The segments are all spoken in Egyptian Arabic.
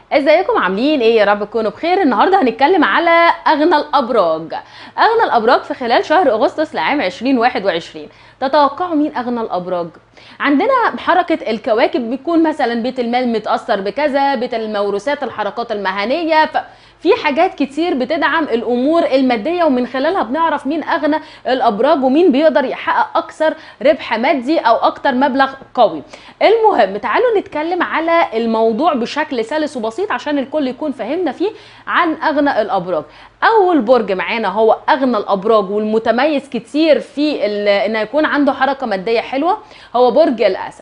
ازيكم عاملين ايه يا رب تكونوا بخير النهارده هنتكلم على اغنى الابراج اغنى الابراج في خلال شهر اغسطس لعام 2021 تتوقعوا مين اغنى الابراج عندنا حركه الكواكب بيكون مثلا بيت المال متاثر بكذا بيت الموروثات الحركات المهنيه ف... في حاجات كتير بتدعم الامور الماديه ومن خلالها بنعرف مين اغنى الابراج ومين بيقدر يحقق اكثر ربح مادي او اكتر مبلغ قوي المهم تعالوا نتكلم على الموضوع بشكل سلس وبسيط عشان الكل يكون فهمنا فيه عن اغنى الابراج اول برج معانا هو اغنى الابراج والمتميز كتير في ان يكون عنده حركه ماديه حلوه هو برج الاسد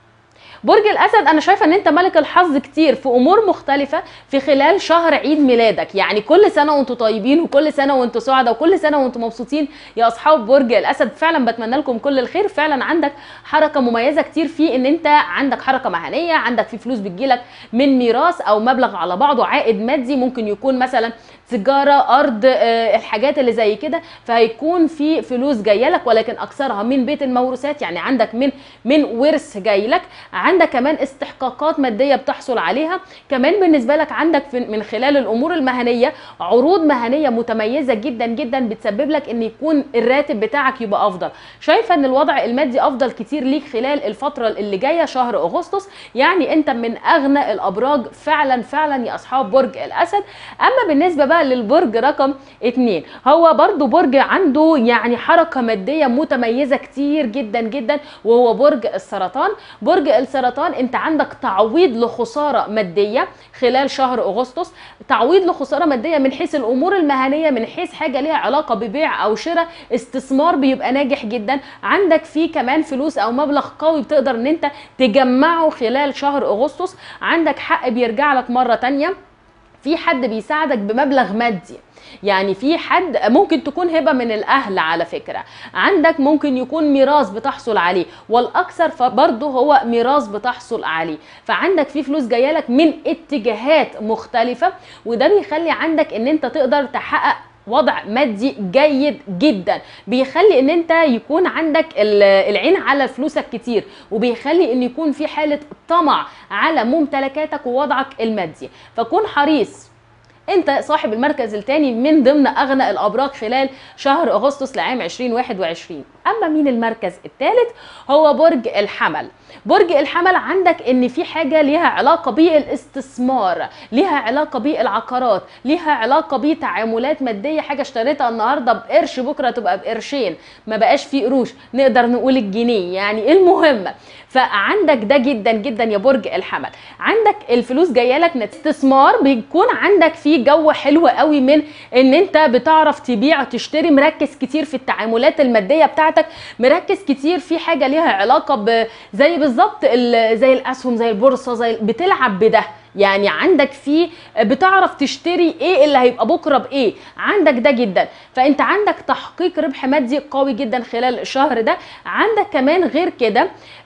برج الاسد انا شايفه ان انت ملك الحظ كتير في امور مختلفه في خلال شهر عيد ميلادك يعني كل سنه وانتم طيبين وكل سنه وانتم سعداء وكل سنه وانتم مبسوطين يا اصحاب برج الاسد فعلا بتمنى لكم كل الخير فعلا عندك حركه مميزه كتير في ان انت عندك حركه مهنيه عندك في فلوس بتجيلك من ميراث او مبلغ على بعضه عائد مادي ممكن يكون مثلا تجاره ارض الحاجات اللي زي كده فهيكون في فلوس جايه لك ولكن اكثرها من بيت الموروثات يعني عندك من من ورث جاي لك عندك كمان استحقاقات ماديه بتحصل عليها كمان بالنسبه لك عندك من خلال الامور المهنيه عروض مهنيه متميزه جدا جدا بتسبب لك ان يكون الراتب بتاعك يبقى افضل شايفه ان الوضع المادي افضل كتير ليك خلال الفتره اللي جايه شهر اغسطس يعني انت من اغنى الابراج فعلا فعلا يا اصحاب برج الاسد اما بالنسبه بقى للبرج رقم اتنين هو برضو برج عنده يعني حركه ماديه متميزه كتير جدا جدا وهو برج السرطان برج السرطان انت عندك تعويض لخساره ماديه خلال شهر اغسطس تعويض لخساره ماديه من حيث الامور المهنيه من حيث حاجه ليها علاقه ببيع او شراء استثمار بيبقى ناجح جدا عندك فيه كمان فلوس او مبلغ قوي بتقدر ان انت تجمعه خلال شهر اغسطس عندك حق بيرجع لك مره تانية في حد بيساعدك بمبلغ مادي يعني في حد ممكن تكون هبه من الاهل على فكره عندك ممكن يكون ميراث بتحصل عليه والاكثر فبرضه هو ميراث بتحصل عليه فعندك في فلوس جايه لك من اتجاهات مختلفه وده بيخلي عندك ان انت تقدر تحقق وضع مادي جيد جدا بيخلي ان انت يكون عندك العين على فلوسك كتير وبيخلي ان يكون في حاله طمع على ممتلكاتك ووضعك المادي فكون حريص انت صاحب المركز الثاني من ضمن اغنى الابراج خلال شهر اغسطس لعام 2021 اما مين المركز الثالث هو برج الحمل برج الحمل عندك ان في حاجه ليها علاقه بالاستثمار ليها علاقه بالعقارات ليها علاقه بتعاملات ماديه حاجه اشتريتها النهارده بقرش بكره تبقى بقرشين ما بقاش في قروش نقدر نقول الجنيه يعني المهم فعندك ده جدا جدا يا برج الحمل عندك الفلوس جايه لك استثمار بيكون عندك فيه جو حلو قوي من ان انت بتعرف تبيع تشتري مركز كتير في التعاملات الماديه بتاعتك مركز كتير في حاجه ليها علاقه ب زي بالظبط زي الاسهم زي البورصه زي بتلعب بده يعني عندك فيه بتعرف تشتري ايه اللي هيبقى بكره بايه عندك ده جدا فانت عندك تحقيق ربح مادي قوي جدا خلال الشهر ده عندك كمان غير كده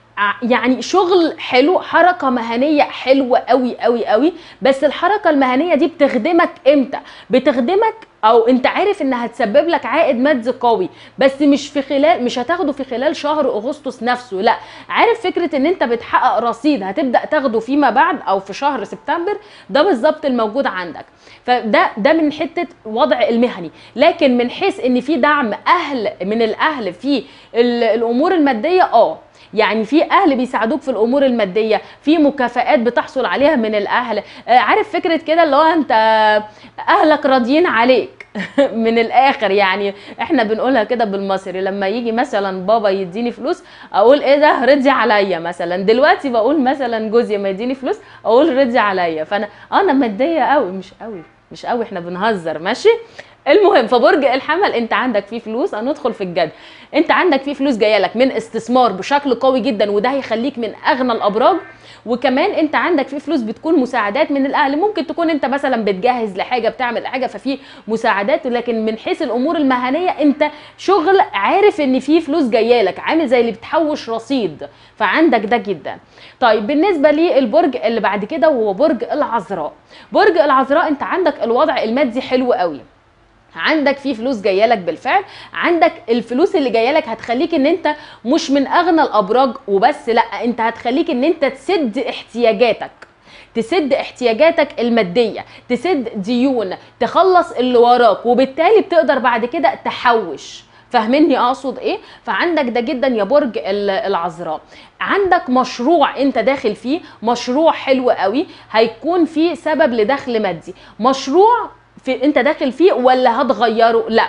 يعني شغل حلو حركة مهنية حلوة قوي قوي قوي بس الحركة المهنية دي بتخدمك امتى بتخدمك او انت عارف انها هتسبب لك عائد مادي قوي بس مش في خلال مش هتاخده في خلال شهر اغسطس نفسه لا عارف فكره ان انت بتحقق رصيد هتبدا تاخده فيما بعد او في شهر سبتمبر ده بالظبط الموجود عندك فده ده من حته وضع المهني لكن من حيث ان في دعم اهل من الاهل في الامور الماديه اه يعني في اهل بيساعدوك في الامور الماديه في مكافآت بتحصل عليها من الاهل عارف فكره كده اللي هو انت اهلك راضيين عليك من الاخر يعني احنا بنقولها كده بالمصري لما يجي مثلا بابا يديني فلوس اقول ايه ده رضي عليا مثلا دلوقتي بقول مثلا جوزي ما يديني فلوس اقول رضي عليا فانا انا ماديه قوي مش قوي مش قوي احنا بنهزر ماشي المهم فبرج الحمل انت عندك فيه فلوس هندخل في الجد انت عندك فيه فلوس جايه لك من استثمار بشكل قوي جدا وده هيخليك من اغنى الابراج وكمان انت عندك فيه فلوس بتكون مساعدات من الاهل ممكن تكون انت مثلا بتجهز لحاجه بتعمل حاجه ففي مساعدات لكن من حيث الامور المهنيه انت شغل عارف ان فيه فلوس جايه لك عامل زي اللي بتحوش رصيد فعندك ده جدا طيب بالنسبه للبرج اللي بعد كده وهو برج العذراء برج العذراء انت عندك الوضع المادي حلو قوي عندك في فلوس جايه لك بالفعل عندك الفلوس اللي جايه لك هتخليك ان انت مش من اغنى الابراج وبس لا انت هتخليك ان انت تسد احتياجاتك تسد احتياجاتك الماديه تسد ديون تخلص اللي وراك وبالتالي بتقدر بعد كده تحوش فاهميني اقصد ايه فعندك ده جدا يا برج ال- العذراء عندك مشروع انت داخل فيه مشروع حلو قوي هيكون فيه سبب لدخل مادي مشروع في انت داخل فيه ولا هتغيره لا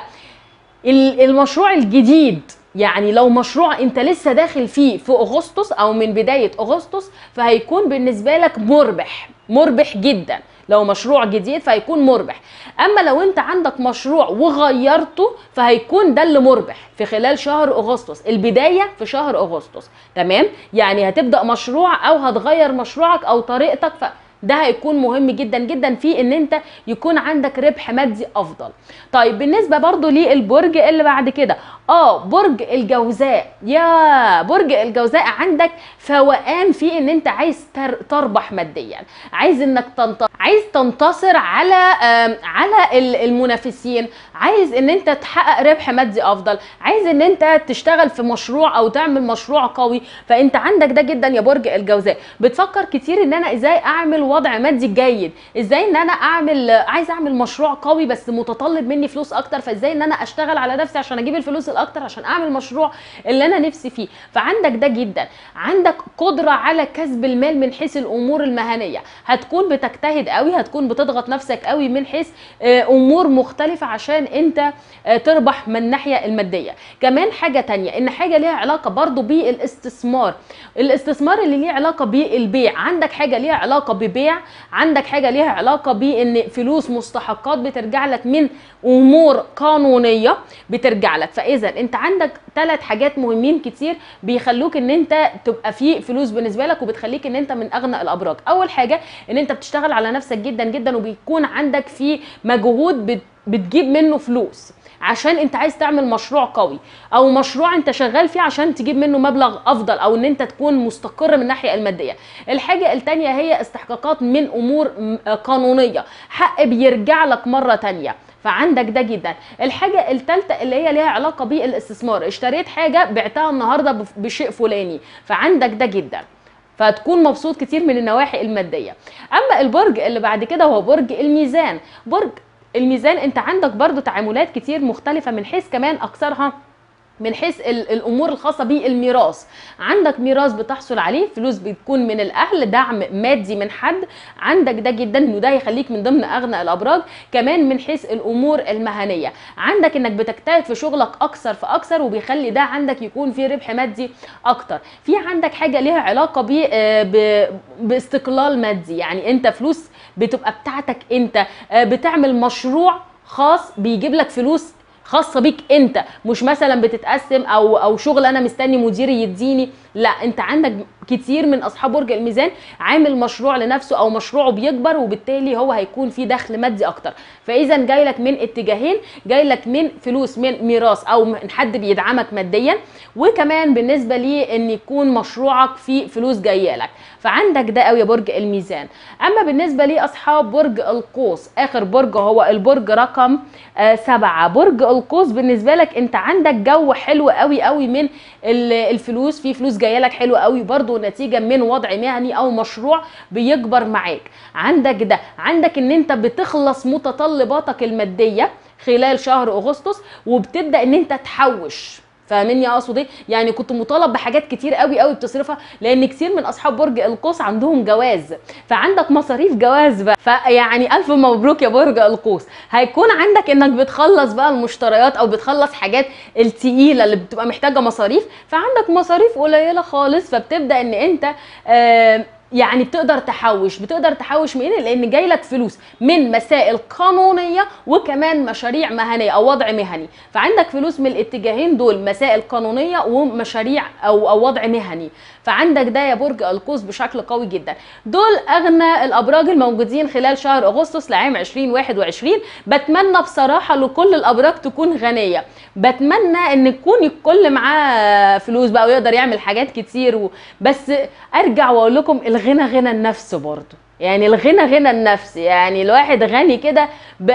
ال- المشروع الجديد يعني لو مشروع انت لسه داخل فيه في اغسطس او من بدايه اغسطس فهيكون بالنسبه لك مربح مربح جدا لو مشروع جديد فهيكون مربح اما لو انت عندك مشروع وغيرته فهيكون ده اللي مربح في خلال شهر اغسطس البدايه في شهر اغسطس تمام يعني هتبدا مشروع او هتغير مشروعك او طريقتك ف ده هيكون مهم جدا جدا في ان انت يكون عندك ربح مادي افضل طيب بالنسبه برضو للبرج اللي بعد كده اه برج الجوزاء يا برج الجوزاء عندك فوقان في ان انت عايز تر تربح ماديا عايز انك تنتصر عايز تنتصر على آم، على ال- المنافسين عايز ان انت تحقق ربح مادي افضل عايز ان انت تشتغل في مشروع او تعمل مشروع قوي فانت عندك ده جدا يا برج الجوزاء بتفكر كتير ان انا ازاي اعمل وضع مادي جيد ازاي ان انا اعمل عايز اعمل مشروع قوي بس متطلب مني فلوس اكتر فازاي ان انا اشتغل على نفسي عشان اجيب الفلوس الاكتر عشان اعمل مشروع اللي انا نفسي فيه فعندك ده جدا عندك قدره على كسب المال من حيث الامور المهنيه هتكون بتجتهد قوي هتكون بتضغط نفسك قوي من حيث آه، امور مختلفه عشان انت آه، تربح من الناحيه الماديه كمان حاجه تانية ان حاجه ليها علاقه برضو بالاستثمار الاستثمار اللي ليه علاقه بالبيع عندك حاجه ليها علاقه ببيع عندك حاجه ليها علاقه بان فلوس مستحقات بترجع لك من امور قانونيه بترجع لك فاذا انت عندك ثلاث حاجات مهمين كتير بيخلوك ان انت تبقى في فلوس بالنسبه لك وبتخليك ان انت من اغنى الابراج اول حاجه ان انت بتشتغل على نفسك جدا جدا وبيكون عندك في مجهود بت- بتجيب منه فلوس عشان انت عايز تعمل مشروع قوي او مشروع انت شغال فيه عشان تجيب منه مبلغ افضل او ان انت تكون مستقر من الناحيه الماديه الحاجه التانية هي استحقاقات من امور م- قانونيه حق بيرجع لك مره تانية فعندك ده جدا الحاجه الثالثه اللي هي ليها علاقه بالاستثمار اشتريت حاجه بعتها النهارده بف- بشيء فلاني فعندك ده جدا فتكون مبسوط كتير من النواحي الماديه اما البرج اللي بعد كده هو برج الميزان برج الميزان انت عندك برضو تعاملات كتير مختلفه من حيث كمان اكثرها من حيث ال- الامور الخاصه بالميراث عندك ميراث بتحصل عليه فلوس بتكون من الاهل دعم مادي من حد عندك ده جدا وده يخليك من ضمن اغنى الابراج كمان من حيث الامور المهنيه عندك انك بتجتهد في شغلك اكثر فاكثر وبيخلي ده عندك يكون فيه ربح مادي اكتر في عندك حاجه ليها علاقه ب آه، ب- باستقلال مادي يعني انت فلوس بتبقى بتاعتك انت آه، بتعمل مشروع خاص بيجيب لك فلوس خاصه بيك انت مش مثلا بتتقسم او او شغل انا مستني مديري يديني لا انت عندك كتير من اصحاب برج الميزان عامل مشروع لنفسه او مشروعه بيكبر وبالتالي هو هيكون فيه دخل مادي اكتر فاذا جاي لك من اتجاهين جاي لك من فلوس من ميراث او من حد بيدعمك ماديا وكمان بالنسبه لي ان يكون مشروعك فيه فلوس جايه لك فعندك ده قوي يا برج الميزان اما بالنسبه لي اصحاب برج القوس اخر برج هو البرج رقم آه سبعة برج القوس بالنسبه لك انت عندك جو حلو قوي قوي من ال- الفلوس في فلوس جايه لك حلو قوي برضو نتيجه من وضع مهني او مشروع بيكبر معاك عندك ده عندك ان انت بتخلص متطلباتك الماديه خلال شهر اغسطس وبتبدا ان انت تحوش فاهمني اقصد ايه يعني كنت مطالب بحاجات كتير قوي قوي بتصرفها لان كتير من اصحاب برج القوس عندهم جواز فعندك مصاريف جواز بقى فيعني الف مبروك يا برج القوس هيكون عندك انك بتخلص بقى المشتريات او بتخلص حاجات التقيله اللي بتبقى محتاجه مصاريف فعندك مصاريف قليله خالص فبتبدا ان انت آه يعني بتقدر تحوش بتقدر تحوش منين لان جاي لك فلوس من مسائل قانونيه وكمان مشاريع مهنيه او وضع مهني فعندك فلوس من الاتجاهين دول مسائل قانونيه ومشاريع او او وضع مهني فعندك ده يا برج القوس بشكل قوي جدا دول اغنى الابراج الموجودين خلال شهر اغسطس لعام 2021 بتمنى بصراحه لكل الابراج تكون غنيه بتمنى ان يكون الكل معاه فلوس بقى ويقدر يعمل حاجات كتير و... بس ارجع واقول لكم الغنى غنى النفس برضه يعني الغنى غنى النفس يعني الواحد غني كده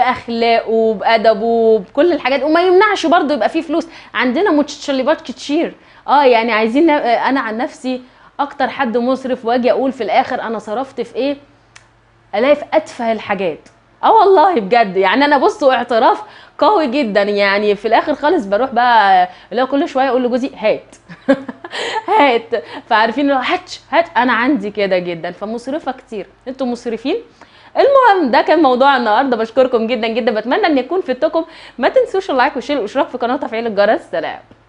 باخلاقه بادبه بكل الحاجات وما يمنعش برضه يبقى فيه فلوس عندنا متشلبات كتير اه يعني عايزين ن- انا عن نفسي اكتر حد مصرف واجي اقول في الاخر انا صرفت في ايه الاقي في اتفه الحاجات اه والله بجد يعني انا بصوا اعتراف قوي جدا يعني في الاخر خالص بروح بقى اللي هو كل شويه اقول لجوزي هات هات فعارفين اللي هو هات هات انا عندي كده جدا فمصرفه كتير انتوا مصرفين المهم ده كان موضوع النهارده بشكركم جدا جدا بتمنى ان يكون فدتكم ما تنسوش اللايك والشير والاشتراك في القناه وتفعيل الجرس سلام